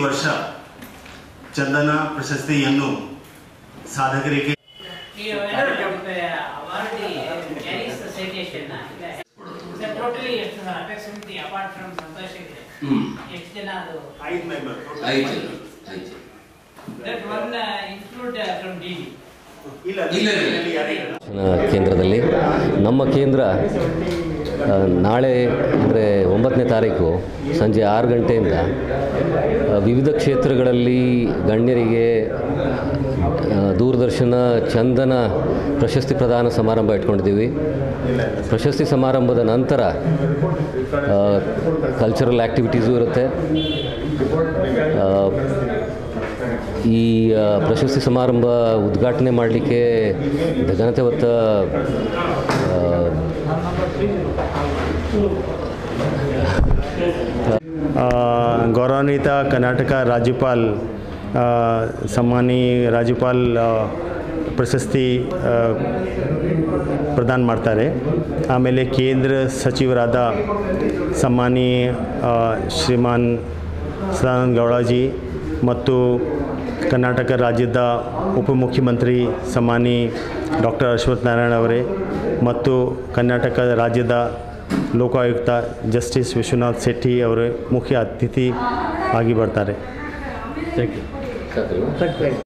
ವರ್ಷ ಚಂದನ ಪ್ರಶಸ್ತಿಯನ್ನು ಸಾಧಕರಿಗೆ You know, award carries the citation. So totally it's an apex committee apart from Santosh Hegde. ಹ್ಮ್ ಎಷ್ಟು ಜನ ಅದು ಐದು ಮೆಂಬರ್ ಐದು ಐದು that one uh, include uh, from DD. ಇಲ್ಲ ಇಲ್ಲ, ಇಲ್ಲ. ಯಾರಿಲ್ಲ. ಕೇಂದ್ರದಲ್ಲಿ ನಮ್ಮ ಕೇಂದ್ರ ಆ, ನಾಳೆ ಅಂದರೆ ಒಂಬತ್ತನೇ ತಾರೀಕು ಸಂಜೆ ಆರು ಗಂಟೆಯಿಂದ ಆ, ವಿವಿಧ ಕ್ಷೇತ್ರಗಳಲ್ಲಿ ಗಣ್ಯರಿಗೆ ಆ, ದೂರದರ್ಶನ ಚಂದನ ಪ್ರಶಸ್ತಿ ಪ್ರದಾನ ಸಮಾರಂಭ ಇಟ್ಕೊಂಡಿದ್ದೀವಿ ಪ್ರಶಸ್ತಿ ಸಮಾರಂಭದ ನಂತರ ಕಲ್ಚರಲ್ ಆ್ಯಕ್ಟಿವಿಟೀಸು ಇರುತ್ತೆ ಆ, ಈ ಆ, ಪ್ರಶಸ್ತಿ ಸಮಾರಂಭ ಉದ್ಘಾಟನೆ ಮಾಡಲಿಕ್ಕೆ ಘನತೆ ಹೊತ್ತ ಆ, अ, गौरवान्वित कर्नाटಕ ರಾಜ್ಯಪಾಲ್ अ, ಸನ್ಮಾನಿ ರಾಜ್ಯಪಾಲ್ अ, ಪ್ರಶಸ್ತಿ ಅ, ಪ್ರದಾನ ಮಾಡ್ತಾರೆ ಆಮೇಲೆ ಕೇಂದ್ರ ಸಚಿವರಾದ ಸನ್ಮಾನಿ ಅ, ಶ್ರೀಮಾನ್ ಸದಾನಂದ ಗೌಡಜಿ ಮತ್ತು ಕರ್ನಾಟಕ ರಾಜ್ಯದ ಉಪಮುಖ್ಯಮಂತ್ರಿ ಸನ್ಮಾನಿ ಡಾಕ್ಟರ್ ಅಶ್ವಥ್ ನಾರಾಯಣ ಅವರೇ ಮತ್ತು ಕರ್ನಾಟಕ ರಾಜ್ಯದ ಲೋಕಾಯುಕ್ತ ಜಸ್ಟಿಸ್ ವಿಶ್ವನಾಥ್ ಶೆಟ್ಟಿ ಅವರು ಮುಖ್ಯ ಅತಿಥಿ ಆಗಿ ಬರ್ತಾರೆ ಸಾಕಲ್ವಾ?